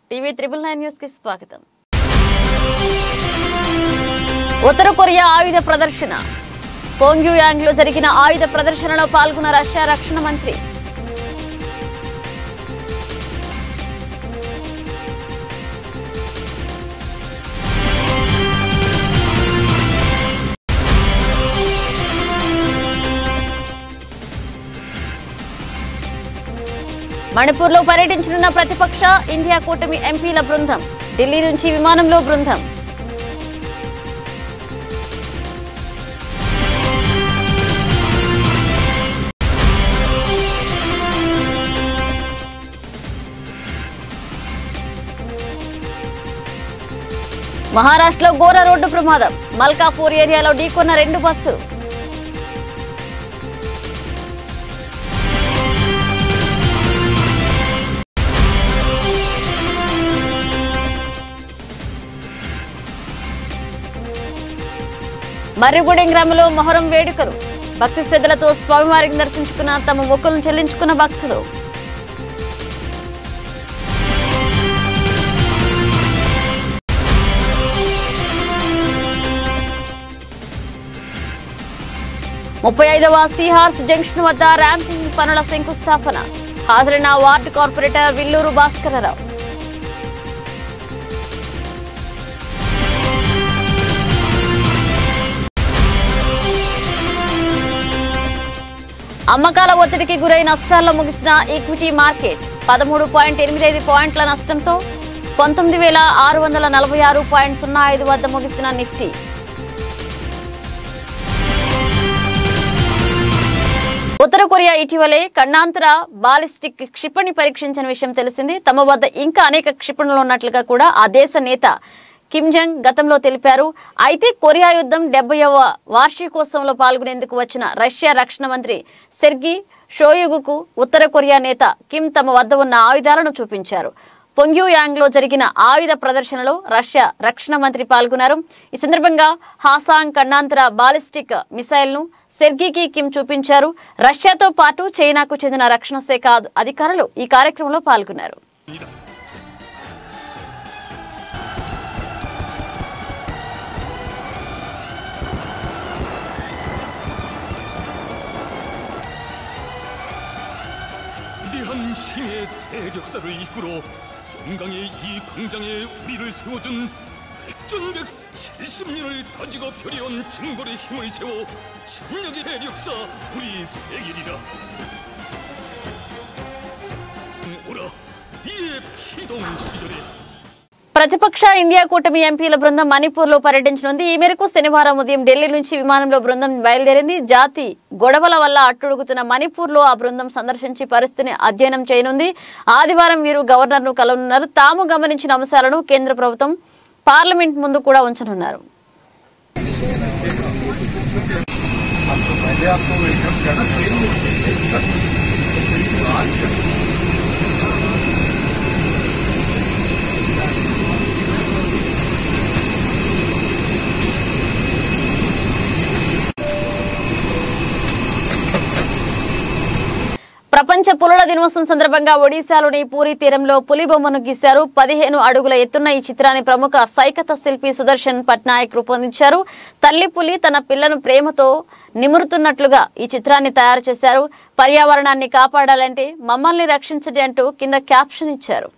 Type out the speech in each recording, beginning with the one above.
TV triple nine news కి స్వాగతం ఉత్తర Korea ఆయుధ ప్రదర్శన పోంగ్యూయాంగ్ లో జరిగిన ఆయుధ ప్రదర్శనలో పాల్గొన్న రష్యా రక్షణ మంత్రి మణిపూర్లో పర్యటించనున్న ప్రతిపక్ష ఇండియా కూటమి ఎంపీల బృందం ఢిల్లీ నుంచి విమానంలో బృందం మహారాష్ట్రలో ఘోర రోడ్డు ప్రమాదం మల్కాపూర్ ఏరియాలో ఢీకొన్న రెండు బస్సులు మర్రిగూడెం గ్రామంలో మొహరం వేడుకలు భక్తి శ్రద్ధలతో స్వామివారికి దర్శించుకున్న తమ మొక్కులను చెల్లించుకున్న భక్తులు ముప్పై ఐదవ సీహార్స్ జంక్షన్ వద్ద ర్యాంపింగ్ పనుల శంకుస్థాపన హాజరైన వార్డు కార్పొరేటర్ విల్లూరు భాస్కరరావు అమ్మకాల ఒత్తిడికి గురై నష్టాల్లో ముగిసిన ఈక్విటీ మార్కెట్ పదమూడు పాయింట్ ఎనిమిది ఐదు పాయింట్ల నష్టంతో పంతొమ్మిది వేల ఆరు వందల నలభై ఆరు పాయింట్ సున్నా ఐదు వద్ద ముగిసిన నిఫ్టీ ఉత్తర కొరియా ఇటీవలే ఖండాంతర బాలిస్టిక్ క్షిపణి పరీక్షించిన విషయం తెలిసింది తమ వద్ద ఇంకా అనేక క్షిపణులు ఉన్నట్లుగా కూడా ఆ దేశ నేత కిమ్ జంగ్ గతంలో తెలిపారు అయితే కొరియా యుద్ధం డెబ్బైవ వార్షికోత్సవంలో పాల్గొనేందుకు వచ్చిన రష్యా రక్షణ మంత్రి సెర్గి షోయుగుకు ఉత్తర కొరియా నేత కిమ్ తమ వద్ద ఉన్న ఆయుధాలను చూపించారు పొంగ్యూయాంగ్ లో జరిగిన ఆయుధ ప్రదర్శనలో రష్యా రక్షణ మంత్రి పాల్గొన్నారు ఈ సందర్భంగా హాసాంగ్ ఖండాంతర బాలిస్టిక్ మిసైల్ ను సెర్గీకి కిమ్ చూపించారు రష్యాతో పాటు చైనాకు చెందిన రక్షణ శాఖ అధికారులు ఈ కార్యక్రమంలో పాల్గొన్నారు 위대한 힘의 세력사를 이끌어 영광의 이 광장에 우리를 세워준 백전백 70년을 다지고 펴려온 증거의 힘을 채워 진력의 대력사 우리 세계리라 오라 이의 피동 시절에 ప్రతిపక్ష ఇండియా కూటమి ఎంపీల బృందం మణిపూర్ లో పర్యటించనుంది ఈ మేరకు శనివారం ఉదయం ఢిల్లీ నుంచి విమానంలో బృందం బయలుదేరింది జాతి గొడవల వల్ల అట్టుడుగుతున్న మణిపూర్ లో ఆ బృందం సందర్శించి పరిస్థితిని అధ్యయనం చేయనుంది ఆదివారం వీరు గవర్నర్ ను కలవనున్నారు తాము గమనించిన అంశాలను కేంద్ర ప్రభుత్వం పార్లమెంట్ ముందు కూడా ఉంచనున్నారు ప్రపంచ పులుల దినోత్సవం సందర్భంగా ఒడిశాలోని పూరి తీరంలో పులి బొమ్మను గీశారు పదిహేను అడుగుల ఎత్తున్న ఈ చిత్రాన్ని ప్రముఖ సైకత శిల్పి సుదర్శన్ పట్నాయక్ రూపొందించారు తల్లి పులి తన పిల్లను ప్రేమతో నిమురుతున్నట్లుగా ఈ చిత్రాన్ని తయారు చేశారు పర్యావరణాన్ని కాపాడాలంటే మమ్మల్ని రక్షించండి అంటూ కింద క్యాప్షన్ ఇచ్చారు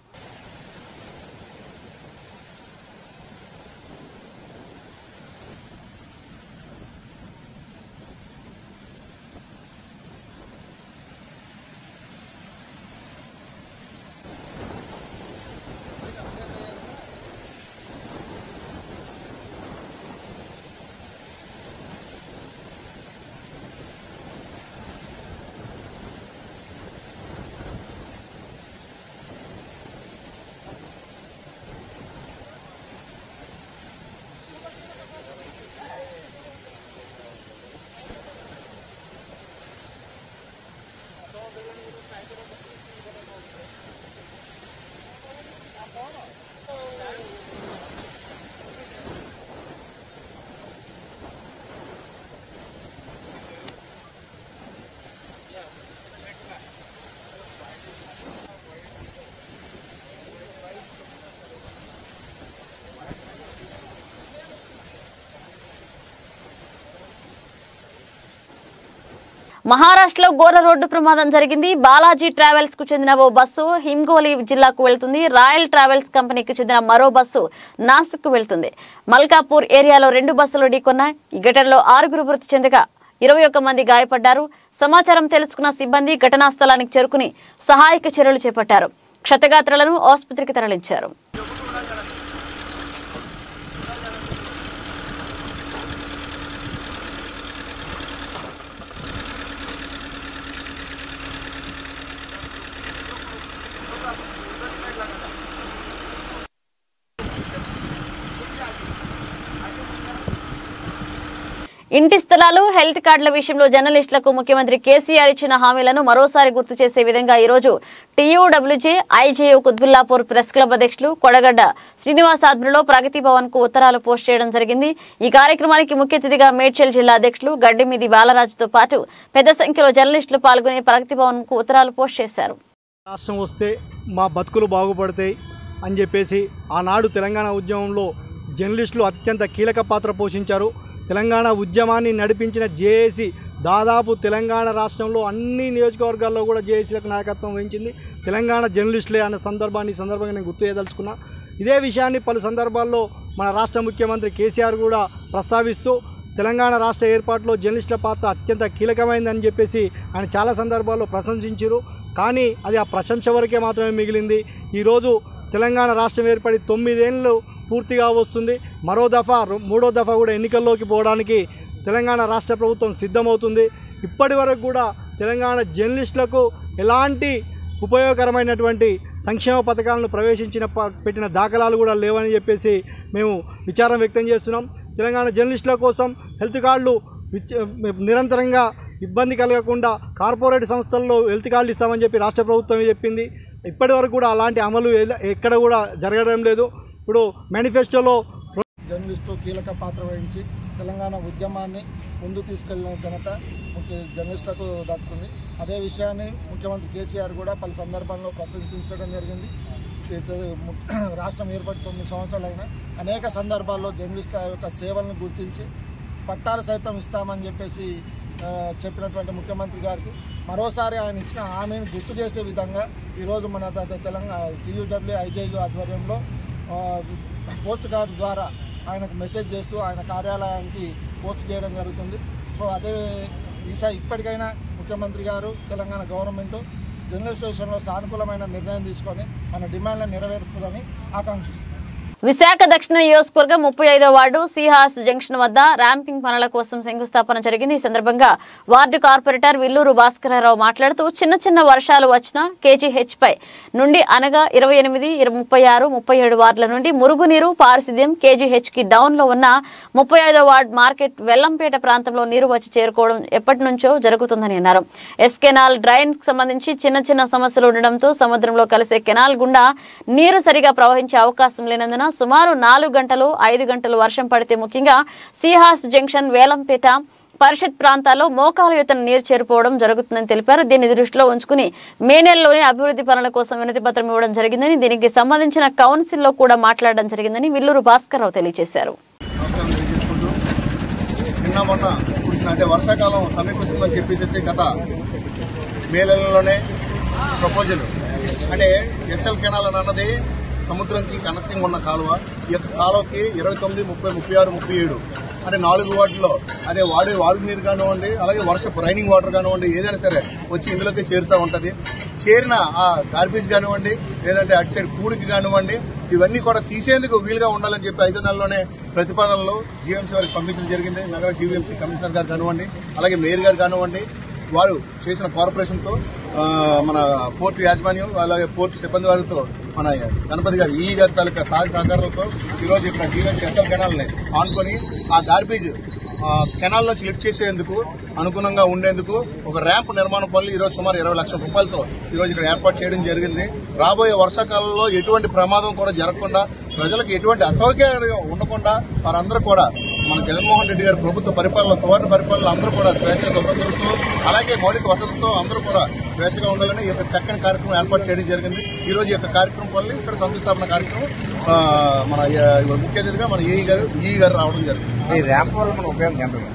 మహారాష్ట్రలో ఘోర రోడ్డు ప్రమాదం జరిగింది బాలాజీ ట్రావెల్స్ కు చెందిన ఓ బస్సు హింగోలి జిల్లాకు వెళ్తుంది రాయల్ ట్రావెల్స్ కంపెనీకి చెందిన మరో బస్సు నాసిక్ కు వెళ్తుంది మల్కాపూర్ ఏరియాలో రెండు బస్సులు ఢీకొన్నాయి ఈ ఘటనలో ఆరుగురు మృతి చెందగా ఇరవై ఒక్క మంది గాయపడ్డారు సమాచారం తెలుసుకున్న సిబ్బంది ఘటనా స్థలానికి చేరుకుని సహాయక చర్యలు చేపట్టారు క్షతగాత్రులను ఆసుపత్రికి తరలించారు ఇంటి స్థలాలు హెల్త్ కార్డుల విషయంలో జర్నలిస్టులకు ముఖ్యమంత్రి కేసీఆర్ ఇచ్చిన హామీలను మరోసారి గుర్తు చేసే విధంగా ఈ రోజు TUWJ IJU Quthbullapur press club అధ్యక్షులు కొడగడ్డ శ్రీనివాస్ ఆధ్వర్యంలో ప్రగతి భవన్ కు ఉత్తరాలు పోస్ట్ చేయడం జరిగింది ఈ కార్యక్రమానికి ముఖ్య అతిథిగా మేడ్చల్ జిల్లా అధ్యక్షులు గడ్డిమిది బాలరాజుతో పాటు పెద్ద సంఖ్యలో జర్నలిస్టులు పాల్గొని ప్రగతి భవన్ కు ఉత్తరాలు పోస్ట్ చేశారు రాష్ట్రం వస్తే మా బతుకులు బాగుపడతాయి అని చెప్పేసి ఆనాడు తెలంగాణ ఉద్యమంలో జర్నలిస్టులు అత్యంత కీలక పాత్ర పోషించారు తెలంగాణ ఉద్యమాన్ని నడిపించిన జేఏసీ దాదాపు తెలంగాణ రాష్ట్రంలో అన్ని నియోజకవర్గాల్లో కూడా జేఏసీలకు నాయకత్వం వహించింది తెలంగాణ జర్నలిస్టులే అనే సందర్భాన్ని ఈ సందర్భంగా నేను గుర్తు చేయదలుచుకున్నా ఇదే విషయాన్ని పలు సందర్భాల్లో మన రాష్ట్ర ముఖ్యమంత్రి కేసీఆర్ కూడా ప్రస్తావిస్తూ తెలంగాణ రాష్ట్ర ఏర్పాటులో జర్నలిస్టుల పాత్ర అత్యంత కీలకమైందని చెప్పేసి ఆయన చాలా సందర్భాల్లో ప్రశంసించారు కానీ అది ఆ ప్రశంస వరకే మాత్రమే మిగిలింది ఈరోజు తెలంగాణ రాష్ట్రం ఏర్పడి తొమ్మిదేళ్ళు పూర్తిగా వస్తుంది మరో దఫా రొ- మూడో దఫా కూడా ఎన్నికల్లోకి పోవడానికి తెలంగాణ రాష్ట్ర ప్రభుత్వం సిద్ధమవుతుంది ఇప్పటి వరకు కూడా తెలంగాణ జర్నలిస్టులకు ఎలాంటి ఉపయోగకరమైనటువంటి సంక్షేమ పథకాలను ప్రవేశించిన ప- పెట్టిన దాఖలాలు కూడా లేవని చెప్పేసి మేము విచారం వ్యక్తం చేస్తున్నాం తెలంగాణ జర్నలిస్టుల కోసం హెల్త్ కార్డులు విచ- నిరంతరంగా ఇబ్బంది కలగకుండా కార్పొరేట్ సంస్థల్లో హెల్త్ కార్డులు ఇస్తామని చెప్పి రాష్ట్ర ప్రభుత్వం చెప్పింది ఇప్పటి వరకు కూడా అలాంటి అమలు ఎల- ఎక్కడ కూడా జరగడం లేదు ఇప్పుడు మేనిఫెస్టోలో జర్నలిస్టు కీలక పాత్ర వహించి తెలంగాణ ఉద్యమాన్ని ముందుకు తీసుకెళ్లిన ఘనత ముఖ్య జర్నలిస్టులకు దక్కుతుంది అదే విషయాన్ని ముఖ్యమంత్రి కేసీఆర్ కూడా పలు సందర్భాల్లో ప్రశంసించడం జరిగింది ఇది ము- రాష్ట్రం ఏర్పడి తొమ్మిది సంవత్సరాలైన అనేక సందర్భాల్లో జర్నలిస్టుల యొక్క సేవలను గుర్తించి పట్టాలు సైతం ఇస్తామని చెప్పేసి ఆ, చెప్పినటువంటి ముఖ్యమంత్రి గారికి మరోసారి ఆయన ఇచ్చిన హామీని గుర్తు చేసే విధంగా ఈరోజు మన ద- ద- తెలంగాణ టీయూడబ్ల్యూ ఐజేయు ఆధ్వర్యంలో ఆ, పోస్ట్ కార్డు ద్వారా ఆయనకు మెసేజ్ చేస్తూ ఆయన కార్యాలయానికి పోస్ట్ చేయడం జరుగుతుంది సో అదే ఈసారి ఇప్పటికైనా ముఖ్యమంత్రి గారు తెలంగాణ గవర్నమెంట్ జర్నలిస్ట్ విషయంలో సానుకూలమైన నిర్ణయం తీసుకొని మన డిమాండ్లను నెరవేరుస్తుందని ఆకాంక్షిస్తుంది విశాఖ దక్షిణ నియోజకవర్గం ముప్పై ఐదో వార్డు సిహాస్ జంక్షన్ వద్ద ర్యాంపింగ్ పనుల కోసం శంకుస్థాపన జరిగింది ఈ సందర్భంగా వార్డు కార్పొరేటర్ విల్లూరు భాస్కరరావు మాట్లాడుతూ చిన్న చిన్న వర్షాలు వచ్చిన కేజీహెచ్ పై నుండి అనగా ఇరవై ఎనిమిది ముప్పై ఆరు ముప్పై ఏడు వార్డుల నుండి మురుగునీరు పారిశుద్ధ్యం కేజీహెచ్ కి డౌన్ లో ఉన్న ముప్పై ఐదో వార్డు మార్కెట్ వెల్లంపేట ప్రాంతంలో నీరు వచ్చి చేరుకోవడం ఎప్పటి నుంచో జరుగుతుందని అన్నారు ఎస్ కెనాల్ డ్రైన్ కి సంబంధించి చిన్న చిన్న సమస్యలు ఉండడంతో సముద్రంలో కలిసే కెనాల్ గుండా నీరు సరిగా ప్రవహించే అవకాశం లేనందున సుమారు నాలుగు గంటలు ఐదు గంటలు వర్షం పడితే ముఖ్యంగా సీహాస్ జంక్షన్ వేలంపేట పరిషత్ ప్రాంతాల్లో మోకాలు ఎత్తున నీరు చేరిపోవడం జరుగుతుందని తెలిపారు దీన్ని దృష్టిలో ఉంచుకుని మే నెలలోనే అభివృద్ధి పనుల కోసం వినతి పత్రం ఇవ్వడం జరిగిందని దీనికి సంబంధించిన కౌన్సిల్లో కూడా మాట్లాడడం జరిగిందని విల్లూరు భాస్కర్రావు తెలియజేశారు నమస్కారం తెలియజేసుకుంటూ నిన్న మొన్న కురిసిన అంటే వర్షాకాలం సమీపిస్తుందని చెప్పేసి గత మే నెలలోనే ప్రపోజల్ అంటే ఎస్ఎల్ కెనాల్ అని అన్నది సముద్రంకి కనెక్టింగ్ ఉన్న కాలువ ఈ యొక్క కాలువకి ఇరవై తొమ్మిది ముప్పై ముప్పై ఆరు ముప్పై ఏడు అంటే నాలుగు వార్డులో అదే వాడే వాడు నీరు కానివ్వండి అలాగే వర్షపు రైనింగ్ వాటర్ కానివ్వండి ఏదైనా సరే వచ్చి ఇందులోకి చేరుతూ ఉంటది చేరిన ఆ గార్బేజ్ కానివ్వండి లేదంటే అటు సైడ్ కూడికి కానివ్వండి ఇవన్నీ కూడా తీసేందుకు వీలుగా ఉండాలని చెప్పి ఐదు నెలల్లోనే ప్రతిపాదనలు జీఎంసీ వారికి పంపించడం జరిగింది నగర జీవీఎంసీ కమిషనర్ గారు కానివ్వండి అలాగే మేయర్ గారు కానివ్వండి వారు చేసిన కార్పొరేషన్తో ఆ, మన పోర్టు యాజమాన్యం అలాగే పోర్టు సిబ్బంది వారితో మన గణపతి గారు ఈ గారి తాలూకా సహాయ సహకారాలతో ఈరోజు ఇక్కడ జీవీఎంసీ ఎస్ఎల్ కెనాల్ని ఆనుకొని ఆ గార్బేజ్ ఆ కెనాల్ నుంచి లిఫ్ట్ చేసేందుకు అనుగుణంగా ఉండేందుకు ఒక ర్యాంప్ నిర్మాణ పనులు ఈరోజు సుమారు ఇరవై లక్షల రూపాయలతో ఈరోజు ఇక్కడ ఏర్పాటు చేయడం జరిగింది రాబోయే వర్షాకాలంలో ఎటువంటి ప్రమాదం కూడా జరగకుండా ప్రజలకు ఎటువంటి అసౌకర్యం ఉండకుండా వారందరూ కూడా మన జగన్మోహన్ రెడ్డి గారి ప్రభుత్వ పరిపాలన సువర్ణ పరిపాలన అందరూ కూడా స్వేచ్ఛగా ఉపయోగిస్తూ అలాగే మౌలిక వసతులతో అందరూ కూడా స్వేచ్ఛగా ఉండాలని ఈ యొక్క చక్కని కార్యక్రమం ఏర్పాటు చేయడం జరిగింది ఈ రోజు ఈ యొక్క కార్యక్రమం వల్ల ఇక్కడ శంకుస్థాపన కార్యక్రమం ఆ, మన ఆ, ముఖ్య అతిథిగా మన ఏఈ గారు ఈ గారు రావడం జరిగింది ఈ ర్యాంప్ వల్ల మన ఉపయోగం ఎంత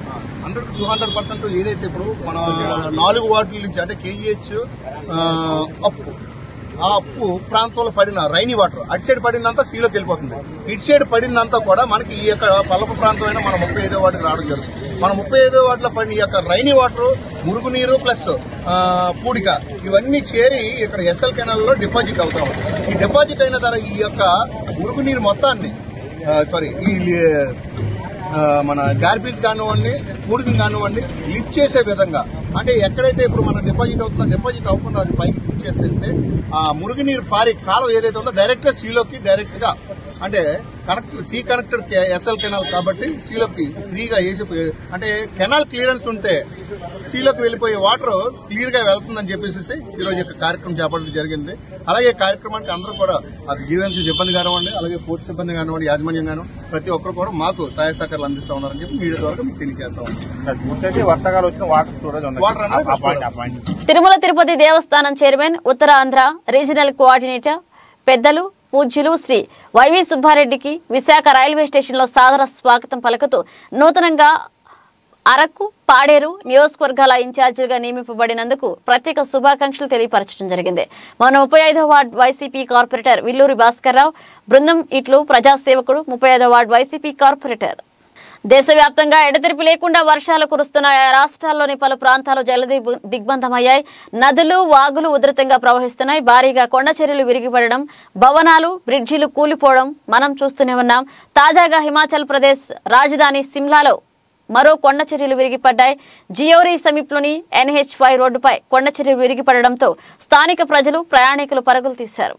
హండ్రెడ్ టూ హండ్రెడ్ పర్సెంట్ ఏదైతే ఇప్పుడు మన నాలుగు వార్డుల నుంచి అంటే కేజీహెచ్ అప్పు ఆ అప్పు ప్రాంతంలో పడిన రైనీ వాటర్ అటు సైడ్ పడిందంతా సీలోకి వెళ్ళిపోతుంది ఇటు సైడ్ పడిందంతా కూడా మనకి ఈ యొక్క పల్లపు ప్రాంతమైన మన ముప్పై ఐదో వాటికి రావడం జరుగుతుంది మన ముప్పై ఐదో వాటిలో పడిన ఈ యొక్క రైనీ వాటర్ మురుగునీరు ప్లస్ ఆ, పూడిక ఇవన్నీ చేరి ఇక్కడ ఎస్ఎల్ కెనాల్ లో డిపాజిట్ అవుతా ఉంటాయి ఈ డిపాజిట్ అయిన ధర ఈ యొక్క మురుగునీరు మొత్తాన్ని సారీ ఈ ఆ, మన గార్బేజ్ కానివ్వండి పూడికలు కానివ్వండి లిఫ్ట్ చేసే విధంగా అంటే ఎక్కడైతే ఇప్పుడు మన డిపాజిట్ అవుతుందో డిపాజిట్ అవ్వకుండా అది పైకి లిఫ్ట్ చేసేస్తే ఆ మురుగునీరు పారే కాలం ఏదైతే ఉందో డైరెక్ట్ గా సీలోకి డైరెక్ట్ గా అంటే connect sea connected SL canal కాబట్టి సీలోకి ఫ్రీగా వేసి అంటే కెనాల్ క్లియరెన్స్ ఉంటే సీలోకి వెళ్ళిపోయే వాటర్ క్లియర్ గా వెళ్తుందని చెప్పేసి ఈ రోజు యొక్క కార్యక్రమం చేపట్టడం జరిగింది అలాగే ఈ కార్యక్రమానికి అందరూ కూడా అది జీవెన్సీ సిబ్బంది కానివ్వండి అలాగే పోర్టు సిబ్బంది కానివ్వండి యాజమాన్యం కానివ్వండి ప్రతి ఒక్కరు కూడా మాకు సహాయ సహకారాలు అందిస్తా ఉన్నారని చెప్పి మీడియా ద్వారా మీకు తెలియజేస్తా ఉన్నాం పూర్తయితే వర్షాకాలం వచ్చిన వాటర్ స్టోరేజ్ ఉంది వాటర్ అనేది ఆ పాయింట్ ఆ పాయింట్ తిరుమల తిరుపతి దేవస్థానం చైర్మన్ ఉత్తరాంధ్ర రీజనల్ కోఆర్డినేటర్ పెద్దలు పూజ్యులు శ్రీ వైవి సుబ్బారెడ్డికి విశాఖ రైల్వే స్టేషన్లో సాదర స్వాగతం పలుకుతూ నూతనంగా అరకు పాడేరు నియోజకవర్గాల ఇన్ఛార్జిగా నియమింపబడినందుకు ప్రత్యేక శుభాకాంక్షలు తెలియపరచడం జరిగింది మన ముప్పై ఐదో ward YCP corporator Villuri Bhaskarrao బృందం ఇట్లు ప్రజాసేవకుడు ముప్పై ఐదో వార్డు వైసీపీ కార్పొరేటర్ దేశవ్యాప్తంగా ఎడతెరిపి లేకుండా వర్షాలు కురుస్తున్న ఆయా రాష్ట్రాల్లోని పలు ప్రాంతాలు జల దిగ్బ- దిగ్బంధమయ్యాయి నదులు వాగులు ఉధృతంగా ప్రవహిస్తున్నాయి భారీగా కొండ చర్యలు విరిగిపడడం భవనాలు బ్రిడ్జిలు కూలిపోవడం మనం చూస్తూనే ఉన్నాం తాజాగా హిమాచల్ ప్రదేశ్ రాజధాని సిమ్లాలో మరో కొండ చర్యలు విరిగిపడ్డాయి జియోరీ సమీపంలోని ఎన్హెచ్ ఫైవ్ రోడ్డుపై కొండ చర్యలు విరిగిపడడంతో స్థానిక ప్రజలు ప్రయాణికులు పరుగులు తీశారు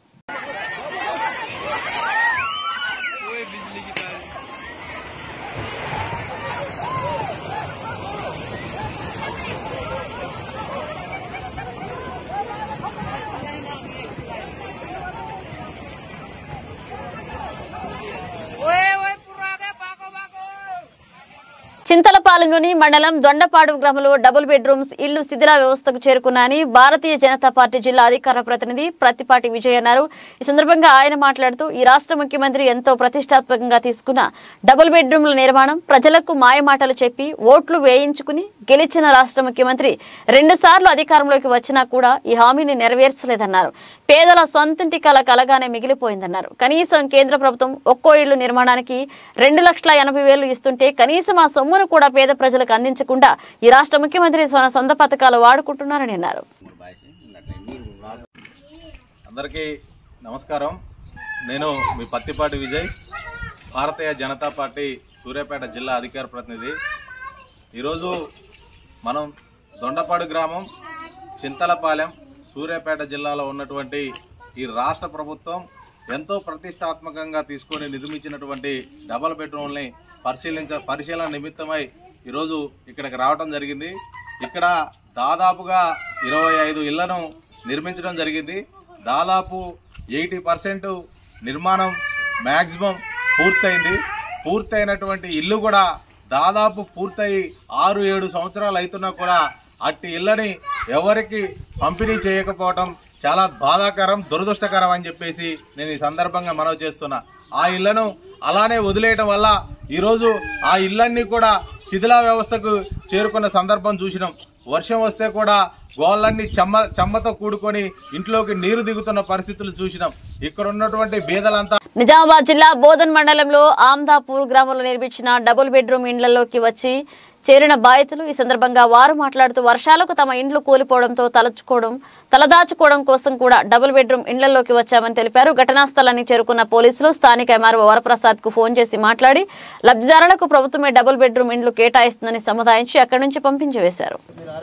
చింతలపాలెంలోని మండలం దొండపాడు గ్రామంలో డబుల్ బెడ్రూమ్స్ ఇళ్లు శిథిల వ్యవస్థకు చేరుకున్నాయని భారతీయ జనతా పార్టీ జిల్లా అధికార ప్రతినిధి ప్రత్తిపాటి విజయ్ అన్నారు ఈ సందర్భంగా ఆయన మాట్లాడుతూ ఈ రాష్ట్ర ముఖ్యమంత్రి ఎంతో ప్రతిష్టాత్మకంగా తీసుకున్న డబుల్ బెడ్రూమ్ల నిర్మాణం ప్రజలకు మాయమాటలు చెప్పి ఓట్లు వేయించుకుని గెలిచిన రాష్ట్ర ముఖ్యమంత్రి రెండు సార్లు అధికారంలోకి వచ్చినా కూడా ఈ హామీని నెరవేర్చలేదన్నారు పేదల సొంతింటి కల కలగానే మిగిలిపోయిందన్నారు కనీసం కేంద్ర ప్రభుత్వం ఒక్కో ఇళ్లు నిర్మాణానికి రెండు లక్షల ఎనభై వేలు ఇస్తుంటే కనీసం ఆ సొమ్మును కూడా పేద ప్రజలకు అందించకుండా ఈ రాష్ట్ర ముఖ్యమంత్రి తన సొంత పథకాలు వాడుకుంటున్నారని అన్నారు అందరికీ నమస్కారం నేను మీ పత్తిపాటి విజయ్ భారతీయ జనతా పార్టీ సూర్యాపేట జిల్లా అధికార ప్రతినిధి ఈరోజు మనం దొండపాడు గ్రామం చింతలపాలెం సూర్యాపేట జిల్లాలో ఉన్నటువంటి ఈ రాష్ట్ర ప్రభుత్వం ఎంతో ప్రతిష్టాత్మకంగా తీసుకొని నిర్మించినటువంటి డబల్ బెడ్రూమ్ని పరిశీలించ పరిశీలన నిమిత్తమై ఈరోజు ఇక్కడికి రావడం జరిగింది ఇక్కడ దాదాపుగా ఇరవై ఐదు ఇళ్లను నిర్మించడం జరిగింది దాదాపు ఎయిటీ పర్సెంట్ నిర్మాణం మ్యాక్సిమం పూర్తయింది పూర్తయినటువంటి ఇల్లు కూడా దాదాపు పూర్తయి ఆరు ఏడు సంవత్సరాలు అవుతున్నా కూడా అట్టి ఇళ్ళని ఎవరికి పంపిణీ చేయకపోవటం చాలా బాధాకరం దురదృష్టకరం అని చెప్పేసి నేను ఈ సందర్భంగా మనవి చేస్తున్నా ఆ ఇళ్లను అలానే వదిలేయటం వల్ల ఈరోజు ఆ ఇళ్ళన్నీ కూడా శిథిలా వ్యవస్థకు చేరుకున్న సందర్భం చూసినాం వర్షం వస్తే కూడా గోళ్ళన్నీ చెమ్మ చెమ్మతో కూడుకొని ఇంట్లోకి నీరు దిగుతున్న పరిస్థితులు చూసినాం ఇక్కడ ఉన్నటువంటి బీదలంతా నిజామాబాద్ జిల్లా బోధన్ మండలంలో ఆమ్దాపూర్ గ్రామంలో నిర్మించిన డబుల్ బెడ్రూమ్ ఇండ్లలోకి వచ్చి చేరిన బాధితులు ఈ సందర్భంగా వారు మాట్లాడుతూ వర్షాలకు తమ ఇండ్లు కూలిపోవడంతో తలచుకోవడం తలదాచుకోవడం కోసం కూడా డబుల్ బెడ్రూమ్ ఇండ్లలోకి వచ్చామని తెలిపారు ఘటనా స్థలాన్ని చేరుకున్న పోలీసులు స్థానిక ఎంఆర్ఓ వరప్రసాద్ కు ఫోన్ చేసి మాట్లాడి లబ్ధిదారులకు ప్రభుత్వమే డబుల్ బెడ్రూమ్ ఇండ్లు కేటాయిస్తుందని సముదాయించి అక్కడి నుంచి పంపించి వేశారు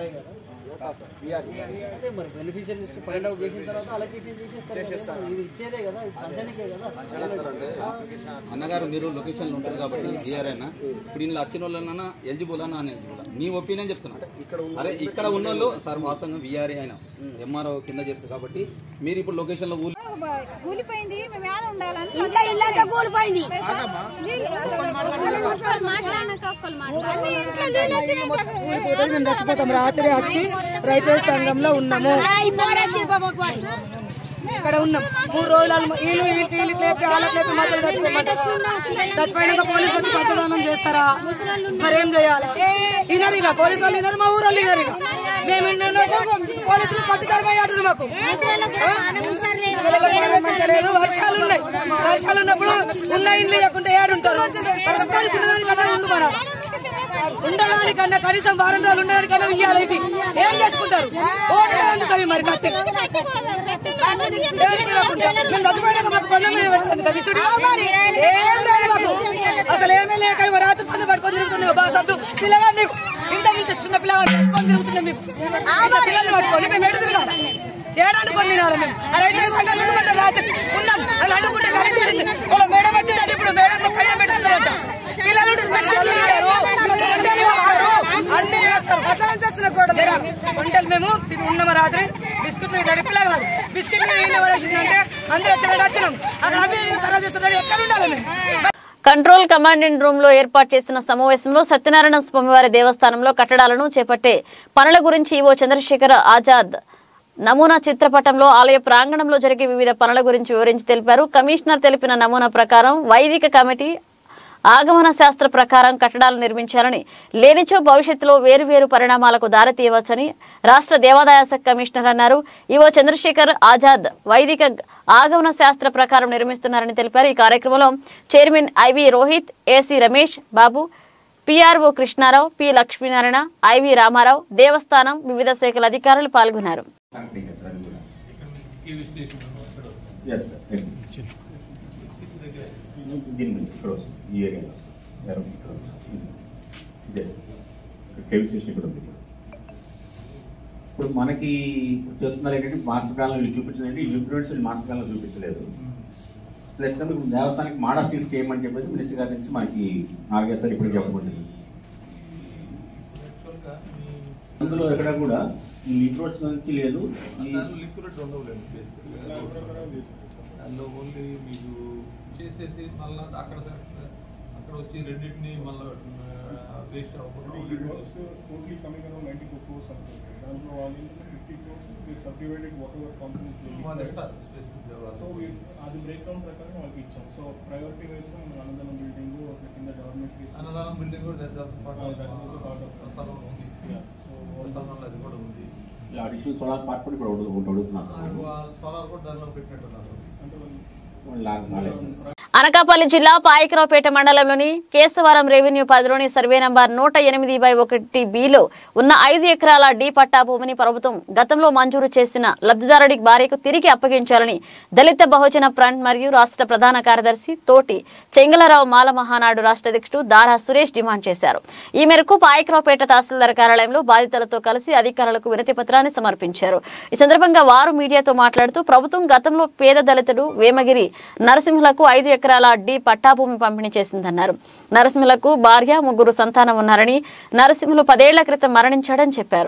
అదే మరి బెనిఫిషియల్ లిస్ట్ ఫైండ్ అవుట్ చేసిన తర్వాత అలొకేషన్ చేసేస్తారు ఇది ఇచ్చేదే కదా ఇది పంచనికే కదా అన్నగారు మీరు లొకేషన్లో ఉంటారు కాబట్టి డిఆర్ అయినా ఇప్పుడు ఇంట్లో వచ్చిన వాళ్ళన్నా ఎలిజిబుల్ అన్నా ఎలిజిబుల్ మీ ఒపీనియన్ చెప్తున్నా అరే ఇక్కడ ఉన్న వాళ్ళు సార్ వాస్తవంగా విఆర్ఏ అయినా ఎంఆర్ఓ కింద చేస్తారు కాబట్టి మీరు ఇప్పుడు లొకేషన్లో ఊరి కూలిపోయింది మేము ఏడ ఉండాలని ఇంకా ఇల్లంతా కూలిపోయింది అన్ని ఇంట్లో నీళ్ళు వచ్చినాయి మేము చచ్చిపోతాం రాత్రి వచ్చి రైతు సంఘంలో ఉన్నాము ఆ, ఈ పోరొచ్చి బాబా పోయి. ఇక్కడ ఉన్నాం మూడు రోజులు వీళ్ళు వీళ్ళు వీళ్ళు లేపి వాళ్ళకి లేపి మధ్యలో చచ్చిపోమంటారా చచ్చిపోయినాక పోలీసు వచ్చి పచ్చదనం చేస్తారా మరేం చేయాలి వినరు ఇక పోలీసు వాళ్ళు వినరు మా ఊరు వాళ్ళు వినరు ఇక మేము విన్నాక పోలీసులు పట్టుదల పోయాడు మాకు మంచిగా లేదు వర్షాలు ఉన్నాయి వర్షాలు ఉన్నప్పుడు ఉన్న ఇండ్లు లేకుంటే ఏడుంటారు వర్షాలు ఉండడానికన్నా ఉండు మన ఉండడానికన్నా కనీసం వారం రోజులు ఉండడానికన్నా ఇయ్యాలి ఇవి ఏం చేసుకుంటారు ఓటు ఎందుకు అవి మరి కత్తి దేనికి లేకుండా? మేము చచ్చిపోయినాక మాకు పనులు మీద పెట్టింది కదా ఇచ్చుడు. ఏం లేదు మాకు అసలు ఏమీ లేక ఇవ్వ రాత్రి పని పట్టుకొని తిరుగుతున్నావు బాగా సద్దు పిల్లగాడు నీకు ఇంత నుంచి చిన్న పిల్లగాడు పట్టుకొని తిరుగుతున్నాం మీకు ఇంత పిల్లల్ని పట్టుకొని మేము ఎడు తిరగాలి ఏడాడుకొని తినాలి మేము ఆ రైతు సంఘం ఎందుకంటే రాత్రి ఉన్నాం అలా అనుకుంటే కలిసి తీసింది వాళ్ళ మేడం వచ్చిందంటే ఇప్పుడు మేడం కయ్య పెట్టుకున్నారంట పిల్లలు బిస్కెట్లు ఇచ్చారు వంటలు చేస్తారు, అన్ని చేస్తారు అట్లా నుంచి వచ్చిన కూడా వంటలు మేము ఉన్నాము రాత్రి బిస్కెట్లు నడిపిలా కాదు బిస్కెట్లు ఏం పడేసిందంటే అందరూ ఎక్కడ వచ్చినాం అక్కడ అవి ఖరాబ్ చేస్తున్నారు ఎక్కడ ఉండాలి మేము కంట్రోల్ కమాండెంట్ రూమ్ లో ఏర్పాటు చేసిన సమావేశంలో సత్యనారాయణ స్వామివారి దేవస్థానంలో కట్టడాలను చేపట్టే పనుల గురించి ఈవో చంద్రశేఖర్ ఆజాద్ నమూనా చిత్రపటంలో ఆలయ ప్రాంగణంలో జరిగే వివిధ పనుల గురించి వివరించి తెలిపారు కమిషనర్ తెలిపిన నమూనా ప్రకారం వైదిక కమిటీ ఆగమన శాస్త్ర ప్రకారం కట్టడాలు నిర్మించాలని లేనిచో భవిష్యత్తులో వేరువేరు పరిణామాలకు దారితీయవచ్చని రాష్ట్ర దేవాదాయ శాఖ కమిషనర్ అన్నారు ఈవో చంద్రశేఖర్ ఆజాద్ వైదిక ఆగమన శాస్త్ర ప్రకారం నిర్మిస్తున్నారని తెలిపారు ఈ కార్యక్రమంలో chairman IV Rohit AC Ramesh Babu PRO Krishnarao P Lakshminarayana IV Ramarao దేవస్థానం వివిధ శాఖల అధికారులు పాల్గొన్నారు ఎస్ సార్ దీని మీద ఇక్కడ వస్తుంది ఈ ఏరియాలో వస్తుంది ఎరం ఇక్కడ వస్తుంది ఇదే సార్ ఇక్కడ కేవీ స్టేషన్ ఇక్కడ ఉంది ఇప్పుడు మనకి ఇప్పుడు చేస్తున్నారు ఏంటంటే మాస్టర్ ప్లాన్లో వీళ్ళు చూపించిందంటే ఈ ఇంప్రూవ్మెంట్స్ వీళ్ళు మాస్టర్ ప్లాన్లో చూపించలేదు ప్లస్ ఇప్పుడు దేవస్థానానికి మాడా స్ట్రీట్స్ చేయమని చెప్పేసి మినిస్టర్ గారి నుంచి మనకి నాలుగైదు సార్ ఇప్పుడు చెప్పబడింది అందులో ఎక్కడ కూడా ఈ లిక్విడ్స్ నుంచి లేదు ఈ లిక్విడ్ ఉండవులేండి దానిలో ఓన్లీ మీకు చేసేసి మళ్ళీ అక్కడ అక్కడ వచ్చి రెండింటిని మళ్ళీ waste totally coming around 94 crores something. దాంట్లో వాళ్ళు fifty crores we subdivided whatever components they వాళ్ళు required. ఇస్తారు specific జవాబు. సో we- అది బ్రేక్ డౌన్ ప్రకారం వాళ్ళకి ఇచ్చాం సో ప్రయారిటీ వైజ్ గా మనం అన్నదానం బిల్డింగ్ కింద గవర్నమెంట్ అన్నదానం బిల్డింగ్ కూడా that's also part of- that is also part of స్థలం ఉంది Yeah. So స్థలంలో అది కూడా ఉంది అడిషనల్ సోలార్ పార్క్ కూడా ఇప్పుడు ఒకటి ఒకటి అడుగుతున్నారు సార్ సోలార్ కూడా దానిలో పెట్టినట్టున్నారు అంటే వాళ్ళు లాగ్ రాలేదు సార్ అనకాపల్లి జిల్లా పాయకరావుపేట మండలంలోని కేశవరం రెవెన్యూ పరిధిలోని సర్వే నంబర్ నూట ఎనిమిది బై ఒకటి బిలో ఉన్న ఐదు ఎకరాల డి పట్టా భూమిని ప్రభుత్వం గతంలో మంజూరు చేసిన లబ్ధిదారుడి భార్యకు తిరిగి అప్పగించాలని దళిత బహుజన ఫ్రంట్ మరియు రాష్ట్ర ప్రధాన కార్యదర్శి తోటి చెంగలరావు మాల మహానాడు రాష్ట్ర అధ్యక్షుడు దారా సురేష్ డిమాండ్ చేశారు ఈ మేరకు పాయకరావుపేట తహసీల్దార్ కార్యాలయంలో బాధితులతో కలిసి అధికారులకు వినతి పత్రాన్ని సమర్పించారు ఈ సందర్భంగా వారు మీడియాతో మాట్లాడుతూ ప్రభుత్వం గతంలో పేద దళితుడు వేమగిరి నరసింహులకు ఐదు ఎకరాల డి పట్టాభూమి పంపిణీ చేసిందన్నారు నరసింహులకు భార్య ముగ్గురు సంతానం ఉన్నారని నరసింహులు పదేళ్ల క్రితం మరణించాడని చెప్పారు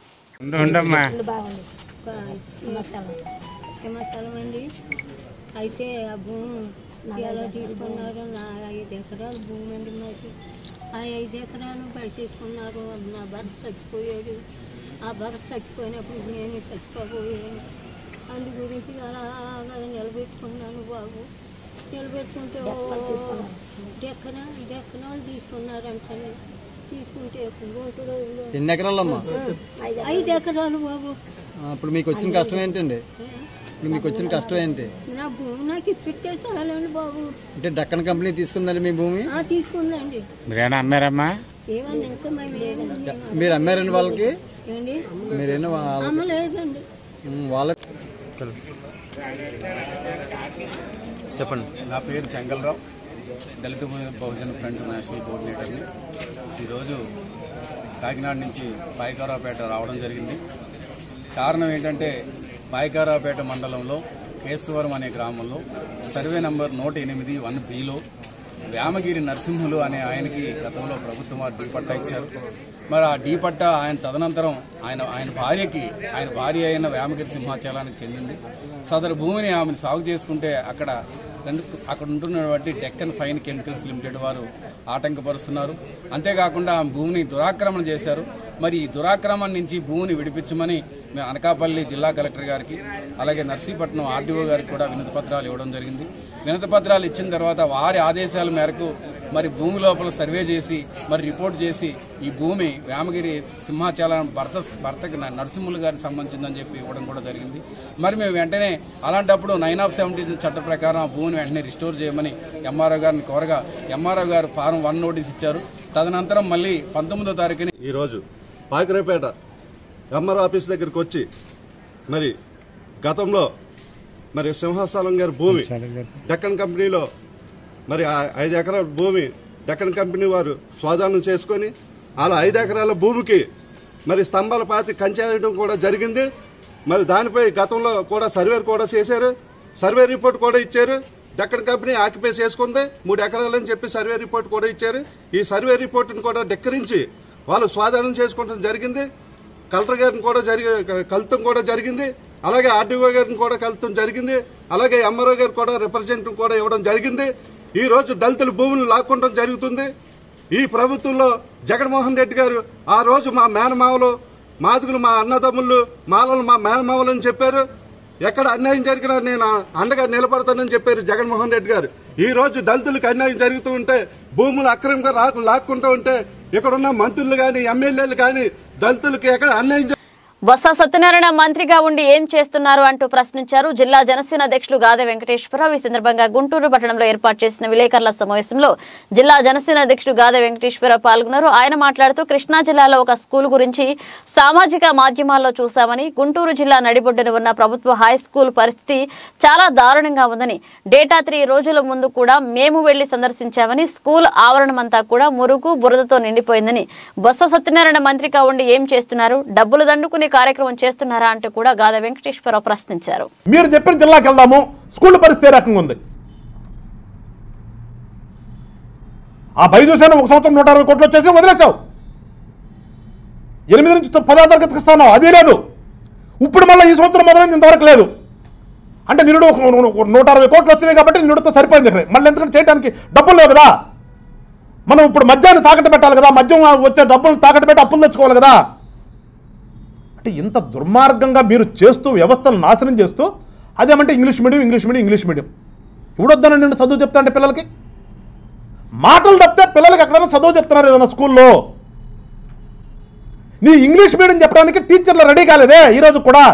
ఇల్లు బాగుంది ఒక సింహస్థలం సింహస్థలం అండి అయితే ఆ భూమి ఎలా తీసుకున్నారు నా ఐదు ఎకరాలు భూమి అండి మాకు ఆ ఐదు ఎకరాలు పడిచేసుకున్నారు నా భర్త చచ్చిపోయాడు ఆ భర్త చచ్చిపోయినప్పుడు నేను చచ్చిపోయాను అందు గురించి అలాగా నిలబెట్టుకున్నాను బాబు నిలబెట్టుకుంటే ఓ డెక్కన డెక్కన వాళ్ళు తీసుకున్నారంటే తీసుకుంటే గుంటూరు ఎన్ని ఎకరాలమ్మా ఐదు ఎకరాలు బాబు ఆ, ఇప్పుడు మీకు వచ్చిన కష్టం ఏంటండి ఇప్పుడు మీకు వచ్చిన కష్టం ఏంటి నా భూమి నాకు ఇప్పించేసాలండి బాబు అంటే డక్కన్ కంపెనీ తీసుకుందండి మీ భూమి ఆ తీసుకుందండి మీరేనా అమ్మారమ్మా ఏమన్నా ఇంకా మేము ఏమన్నా మీరు అమ్మారండి వాళ్ళకి ఏంటి మీరేనా వాళ్ళకి అమ్మలేదండి ఉమ్, వాళ్ళ చెప్పండి నా పేరు చెంగల్రావు దళిత బహుజన ఫ్రంట్ నేషనల్ కోఆర్డినేటర్ని ఈరోజు కాకినాడ నుంచి పాయకారావుపేట రావడం జరిగింది కారణం ఏంటంటే పాయకారావుపేట మండలంలో కేశవరం అనే గ్రామంలో సర్వే నంబర్ నూట ఎనిమిది వన్ బిలో వ్యామగిరి నరసింహులు అనే ఆయనకి గతంలో ప్రభుత్వం వారు డీ పట్టా ఇచ్చారు మరి ఆ డీ పట్టా ఆయన తదనంతరం ఆయన ఆయన భార్యకి ఆయన భార్య అయిన వ్యామగిరి సింహాచలానికి చెందింది సదరు భూమిని ఆమెను సాగు చేసుకుంటే అక్కడ రెండు అక్కడ ఉంటున్నటువంటి డెక్కన్ ఫైన్ కెమికల్స్ లిమిటెడ్ వారు ఆటంకపరుస్తున్నారు అంతేకాకుండా ఆ భూమిని దురాక్రమణ చేశారు మరి ఈ దురాక్రమణ నుంచి భూమిని విడిపించమని మేము అనకాపల్లి జిల్లా కలెక్టర్ గారికి అలాగే నర్సీపట్నం ఆర్డీఓ గారికి కూడా వినతి పత్రాలు ఇవ్వడం జరిగింది వినతి పత్రాలు ఇచ్చిన తర్వాత వారి ఆదేశాల మేరకు మరి భూమి లోపల సర్వే చేసి మరి రిపోర్ట్ చేసి ఈ భూమి వేమగిరి సింహాచలం భర్త భర్తకి న- నరసింహులు గారికి సంబంధించిందని చెప్పి ఇవ్వడం కూడా జరిగింది మరి మేము వెంటనే అలాంటప్పుడు నైన్ ఆఫ్ సెవెంటీ చట్ట ప్రకారం ఆ భూమిని వెంటనే రిస్టోర్ చేయమని ఎంఆర్ఓ గారిని కోరగా ఎంఆర్ఓ గారు ఫారం వన్ నోటీస్ ఇచ్చారు తదనంతరం మళ్ళీ పంతొమ్మిదో తారీఖుని ఈరోజు పాకిరేపేట ఎంఆర్ ఆఫీస్ దగ్గరికి వచ్చి మరి గతంలో మరి సింహాచలం గారి భూమి డెక్కన్ కంపెనీలో మరి ఆ ఐదు ఎకరాల భూమి డెక్కన్ కంపెనీ వారు స్వాధీనం చేసుకొని అలా ఐదు ఎకరాల భూమికి మరి స్తంభాల పాతి కంచేయడం కూడా జరిగింది మరి దానిపై గతంలో కూడా సర్వే కూడా చేశారు సర్వే రిపోర్ట్ కూడా ఇచ్చారు డెక్కన్ కంపెనీ ఆక్యుపై చేసుకుంది మూడు ఎకరాలని చెప్పి సర్వే రిపోర్ట్ కూడా ఇచ్చారు ఈ సర్వే రిపోర్ట్ని కూడా డెక్కరించి వాళ్ళు స్వాధీనం చేసుకోవడం జరిగింది కలెక్టర్ గారిని కూడా జరిగి కలుతం కూడా జరిగింది అలాగే ఆర్డీఓ గారిని కూడా కలుతం జరిగింది అలాగే ఎంఆర్ఓ గారు కూడా రిప్రజెంటేటివ్ కూడా ఇవ్వడం జరిగింది ఈ రోజు దళితుల భూములు లాక్కోవడం జరుగుతుంది ఈ ప్రభుత్వంలో జగన్మోహన్ రెడ్డి గారు ఆ రోజు మా మేనమావలు మాదుగులు మా అన్నదమ్ములు మాలలు మా మేనమావలు అని చెప్పారు ఎక్కడ అన్యాయం జరిగినా నేను అండగా నిలబడతానని చెప్పారు జగన్మోహన్ రెడ్డి గారు ఈ రోజు దళితులకు అన్యాయం జరుగుతూ ఉంటే భూములు అక్రమంగా రాకు లాక్కుంటూ ఉంటే ఇక్కడున్న మంత్రులు గాని ఎమ్మెల్యేలు గాని దళితులకు ఎక్కడ అన్యాయం జ- బొత్స సత్యనారాయణ మంత్రిగా ఉండి ఏం చేస్తున్నారు అంటూ ప్రశ్నించారు జిల్లా జనసేన అధ్యక్షులు గాదె వెంకటేశ్వరరావు ఈ సందర్భంగా గుంటూరు పట్టణంలో ఏర్పాటు చేసిన విలేకరుల సమావేశంలో జిల్లా జనసేన అధ్యక్షుడు గాదె వెంకటేశ్వరరావు పాల్గొన్నారు ఆయన మాట్లాడుతూ కృష్ణా జిల్లాలో ఒక స్కూల్ గురించి సామాజిక మాధ్యమాల్లో చూశామని గుంటూరు జిల్లా నడిబొడ్డున ఉన్న ప్రభుత్వ హై స్కూల్ పరిస్థితి చాలా దారుణంగా ఉందని డేటా త్రీ రోజుల ముందు కూడా మేము వెళ్లి సందర్శించామని స్కూల్ ఆవరణమంతా కూడా మురుగు బురదతో నిండిపోయిందని బొత్స సత్యనారాయణ మంత్రిగా ఉండి ఏం చేస్తున్నారు డబ్బులు దండుకునే కార్యక్రమం చేస్తున్నారా అంటూ కూడా గాద వెంకటేశ్వరరావు ప్రశ్నించారు మీరు చెప్పిన జిల్లాకి వెళ్దాము స్కూల్ పరిస్థితి ఏ రకంగా ఉంది ఆ బైజూసేన ఒక సంవత్సరం నూట అరవై కోట్లు వచ్చేసి వదిలేసావు ఎనిమిది నుంచి తొ- పదో తరగతికి ఇస్తాను అది లేదు ఇప్పుడు మళ్ళీ ఈ సంవత్సరం మొదలైంది ఇంతవరకు లేదు అంటే నిరుడు ఒక ఒక నూట అరవై కోట్లు వచ్చినాయి కాబట్టి నిరుడుతో సరిపోయింది ఇక్కడ మళ్ళీ ఎందుకంటే చేయడానికి డబ్బులు లేవు కదా మనం ఇప్పుడు మద్యాన్ని తాకట్టు పెట్టాలి కదా మద్యం వచ్చే డబ్బులు తాకట్టు పెట్టి అప్పులు తెచ్చుకోవాలి కదా అంటే ఇంత దుర్మార్గంగా మీరు చేస్తూ వ్యవస్థను నాశనం చేస్తూ అదేమంటే English medium English medium English medium ఇప్పుడు వద్దానండి నేను చదువు చెప్తా అంటే పిల్లలకి మాటలు తప్పితే పిల్లలకి ఎక్కడైనా చదువు చెప్తున్నారు ఏదైనా స్కూల్లో నీ ఇంగ్లీష్ మీడియం చెప్పడానికి టీచర్లు రెడీ కాలేదే ఈరోజు కూడా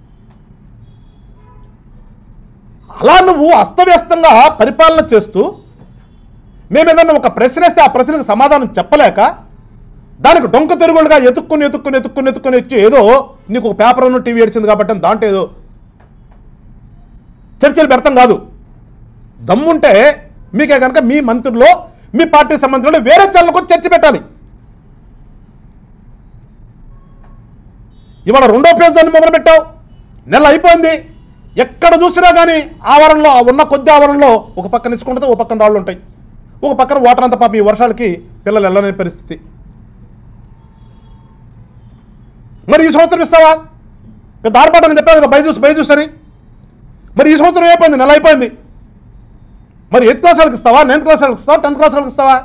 అలా నువ్వు అస్తవ్యస్తంగా పరిపాలన చేస్తూ మేము ఏదన్నా ఒక ప్రశ్న వేస్తే ఆ ప్రశ్నకు సమాధానం చెప్పలేక దానికి డొంక తిరుగులుగా ఎతుక్కుని ఎతుక్కుని ఎతుక్కుని ఎతుక్కుని వచ్చి ఏదో నీకు ఒక పేపర్ ఉన్న టీవీ ఏడిచింది కాబట్టి అని దాంట్లో ఏదో చర్చలు పెడతాం కాదు దమ్ముంటే మీకే కనుక మీ మంత్రుల్లో మీ పార్టీ సంబంధించిన వేరే ఛానల్కి వచ్చి చర్చ పెట్టాలి ఇవాళ రెండో పేజ్ దాన్ని మొదలుపెట్టావు నెల అయిపోయింది ఎక్కడ చూసినా కానీ ఆవరణలో ఆ ఉన్న కొద్ది ఆవరణలో ఒక పక్కన ఇసుకుంటుంది ఒక పక్కన రాళ్ళు ఉంటాయి ఒక పక్కన వాటర్ అంతా పాపం ఈ వర్షాలకి పిల్లలు వెళ్ళలేని పరిస్థితి మరి ఈ సంవత్సరం ఇస్తావా పెద్ద ఆర్పాటని చెప్పావు కదా బైజూస్ బైజూస్ అని మరి ఈ సంవత్సరం అయిపోయింది నెల అయిపోయింది మరి ఎయిత్ క్లాస్ వాళ్ళకి ఇస్తావా నైన్త్ క్లాస్ వాళ్ళకి ఇస్తావా టెన్త్ క్లాస్ వాళ్ళకి ఇస్తావా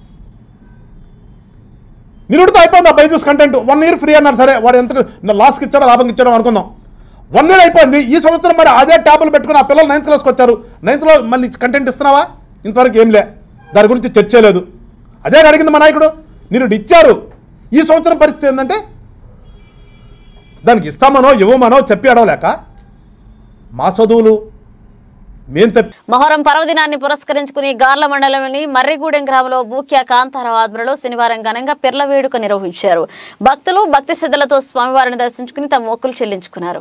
నిరుడితో అయిపోయింది ఆ Byju's content one year free అన్నారు సరే వాడు ఎంత లాస్కి ఇచ్చాడో లాభంకి ఇచ్చాడో అనుకుందాం వన్ ఇయర్ అయిపోయింది ఈ సంవత్సరం మరి అదే ట్యాబ్లు పెట్టుకుని ఆ పిల్లలు నైన్త్ క్లాస్కి వచ్చారు నైన్త్లో మళ్ళీ కంటెంట్ ఇస్తున్నావా ఇంతవరకు ఏం లే దాని గురించి చర్చ లేదు అదే అడిగింది మా నాయకుడు నిరుడు ఇచ్చారు ఈ సంవత్సరం పరిస్థితి ఏంటంటే దానికి ఇస్తామనో ఇవ్వమనో చెప్పి అడవలేక మా చదువులు మేం తప్పి మొహరం పర్వదినాన్ని పురస్కరించుకుని గార్ల మండలంలోని మర్రిగూడెం గ్రామంలో బూక్య కాంతారావు ఆధ్వర్యంలో శనివారం ఘనంగా పిర్ల వేడుక నిర్వహించారు భక్తులు భక్తి శ్రద్ధలతో స్వామివారిని దర్శించుకుని తమ మొక్కులు చెల్లించుకున్నారు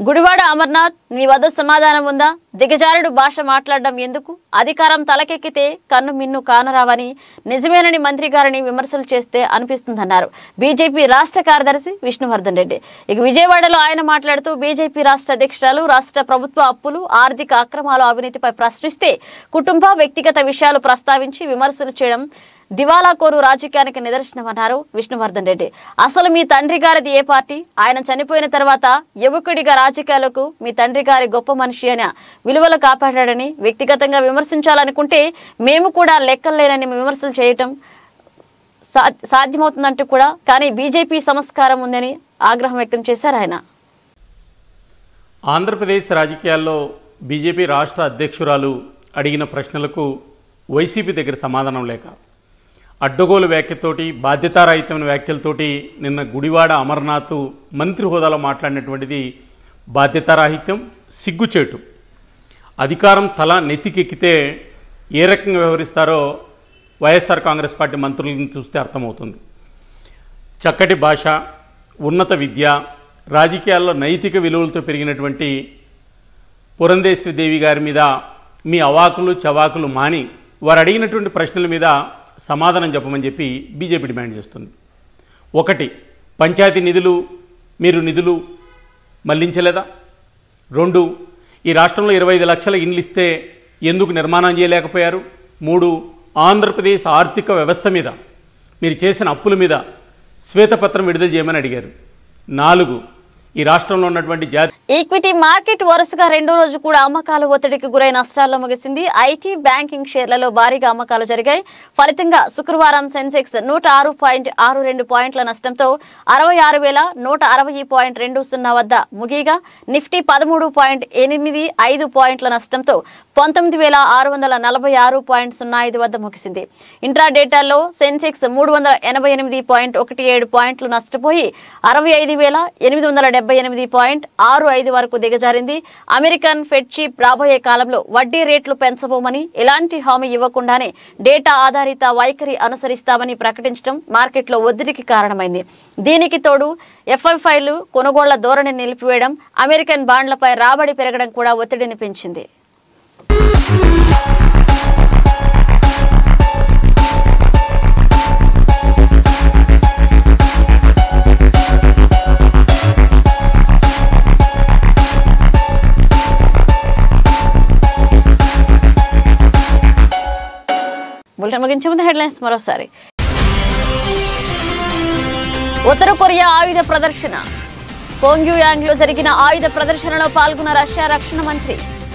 గుడివాడ అమర్నాథ్ నీ వద్ద సమాధానం ఉందా దిగజారుడు భాష మాట్లాడడం ఎందుకు అధికారం తలకెక్కితే కన్ను మిన్ను కానరావని నిజమేనని మంత్రి గారిని విమర్శలు చేస్తే అనిపిస్తుందన్నారు బీజేపీ రాష్ట్ర కార్యదర్శి విష్ణువర్ధన్ రెడ్డి ఇక విజయవాడలో ఆయన మాట్లాడుతూ బీజేపీ రాష్ట్ర అధ్యక్షురాలు రాష్ట్ర ప్రభుత్వ అప్పులు ఆర్థిక అక్రమాలు అవినీతిపై ప్రశ్నిస్తే కుటుంబ వ్యక్తిగత విషయాలు ప్రస్తావించి విమర్శలు చేయడం దివాలా కోరు రాజకీయానికి నిదర్శనమన్నారు విష్ణువర్ధన్ రెడ్డి అసలు మీ తండ్రి గారిది ఏ పార్టీ ఆయన చనిపోయిన తర్వాత యువకుడిగా రాజకీయాలకు మీ తండ్రి గారి గొప్ప మనిషి అని విలువలు కాపాడాడని వ్యక్తిగతంగా విమర్శించాలనుకుంటే మేము కూడా లెక్కలేనని విమర్శలు చేయటం సా- సాధ్యమవుతుందంటూ కూడా కానీ బీజేపీ సంస్కారం ఉందని ఆగ్రహం వ్యక్తం చేశారు ఆయన ఆంధ్రప్రదేశ్ రాజకీయాల్లో బీజేపీ రాష్ట్ర అధ్యక్షురాలు అడిగిన ప్రశ్నలకు వైసీపీ దగ్గర సమాధానం లేక అడ్డగోలు వ్యాఖ్యతోటి బాధ్యతారహితమైన వ్యాఖ్యలతోటి నిన్న గుడివాడ అమర్నాథ్ మంత్రి హోదాలో మాట్లాడినటువంటిది బాధ్యతారాహిత్యం సిగ్గుచేటు అధికారం తల నెత్తికెక్కితే ఏ రకంగా వ్యవహరిస్తారో వైఎస్ఆర్ కాంగ్రెస్ పార్టీ మంత్రులను చూస్తే అర్థమవుతుంది చక్కటి భాష ఉన్నత విద్య రాజకీయాల్లో నైతిక విలువలతో పెరిగినటువంటి పురంధేశ్వరి దేవి గారి మీద మీ అవాకులు చవాకులు మాని వారు అడిగినటువంటి ప్రశ్నల మీద సమాధానం చెప్పమని చెప్పి బీజేపీ డిమాండ్ చేస్తుంది ఒకటి పంచాయతీ నిధులు మీరు నిధులు మళ్లించలేదా రెండు ఈ రాష్ట్రంలో ఇరవై ఐదు లక్షల ఇండ్లు ఇస్తే ఎందుకు నిర్మాణం చేయలేకపోయారు మూడు ఆంధ్రప్రదేశ్ ఆర్థిక వ్యవస్థ మీద మీరు చేసిన అప్పుల మీద శ్వేతపత్రం విడుదల చేయమని అడిగారు నాలుగు ఈ రాష్ట్రంలో ఉన్నటువంటి జాతి ఈక్విటీ మార్కెట్ వరుసగా రెండో రోజు కూడా అమ్మకాలు ఒత్తిడికి గురై నష్టాల్లో ముగిసింది ఐటీ బ్యాంకింగ్ షేర్లలో భారీగా అమ్మకాలు జరిగాయి ఫలితంగా శుక్రవారం సెన్సెక్స్ నూట ఆరు పాయింట్ ఆరు రెండు పాయింట్ల నష్టంతో అరవై ఆరు వేల నూట అరవై పాయింట్ రెండు సున్నా వద్ద ముగిగా నిఫ్టీ పదమూడు పాయింట్ ఎనిమిది ఐదు పాయింట్ల నష్టంతో పంతొమ్మిది వేల ఆరు వందల నలభై ఆరు పాయింట్ సున్నా ఐదు వద్ద ముగిసింది ఇంట్రా డేటాలో సెన్సెక్స్ మూడు వందల ఎనభై ఎనిమిది పాయింట్ ఒకటి ఏడు పాయింట్లు నష్టపోయి అరవై ఐదు వేల ఎనిమిది వందల డెబ్బై ఎనిమిది పాయింట్ ఆరు ఐదు వరకు దిగజారింది అమెరికన్ ఫెడ్ చీఫ్ రాబోయే కాలంలో వడ్డీ రేట్లు పెంచబోమని ఎలాంటి హామీ ఇవ్వకుండానే డేటా ఆధారిత వైఖరి అనుసరిస్తామని ప్రకటించడం మార్కెట్లో ఒత్తిడికి కారణమైంది దీనికి తోడు ఎఫ్ఐఫైలు కొనుగోళ్ల ధోరణి నిలిపివేయడం అమెరికన్ బాండ్లపై రాబడి పెరగడం కూడా ఒత్తిడిని పెంచింది బులెటిన్ ముగించే ముందు హెడ్లైన్స్ మరోసారి ఉత్తర కొరియా ఆయుధ ప్రదర్శన పోంగ్యూయాంగ్ లో జరిగిన ఆయుధ ప్రదర్శనలో పాల్గొన్న రష్యా రక్షణ మంత్రి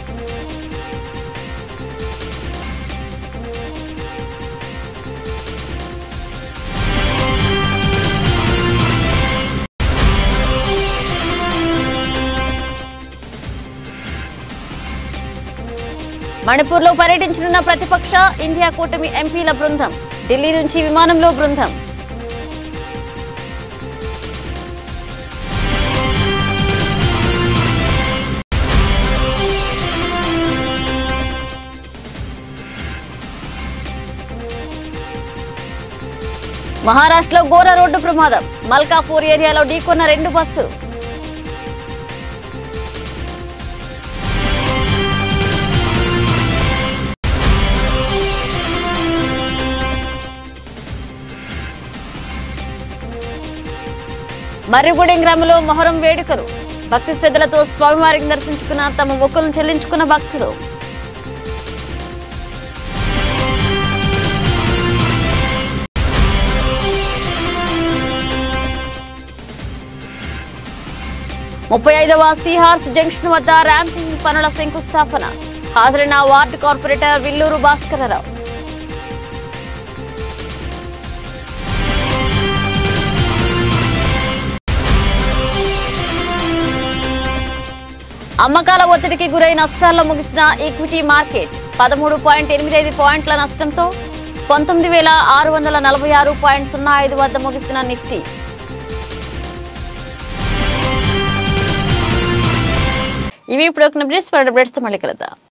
మణిపూర్లో పర్యటించనున్న ప్రతిపక్ష ఇండియా కూటమి ఎంపీల బృందం ఢిల్లీ నుంచి విమానంలో బృందం మహారాష్ట్రలో ఘోర రోడ్డు ప్రమాదం మల్కాపూర్ ఏరియాలో ఢీకొన్న రెండు బస్సులు మర్రిగూడెం గ్రామంలో మొహరం వేడుకలు భక్తి శ్రద్ధలతో స్వామివారిని దర్శించుకున్న తమ మొక్కులను చెల్లించుకున్న భక్తులు ముప్పై ఐదవ సీహార్స్ జంక్షన్ వద్ద ర్యాంపింగ్ పనుల శంకుస్థాపన హాజరైన వార్డు కార్పొరేటర్ విల్లూరు భాస్కరరావు అమ్మకాల ఒత్తిడికి గురై నష్టాల్లో ముగిసిన ఈక్విటీ మార్కెట్ పదమూడు పాయింట్ ఎనిమిది ఐదు పాయింట్ల నష్టంతో పంతొమ్మిది వేల ఆరు వందల నలభై ఆరు పాయింట్ సున్నా ఐదు వద్ద ముగిసిన నిఫ్టీ ఇవి ఇప్పుడు ఒక అప్డేట్స్ మళ్ళీ కలుద్దాం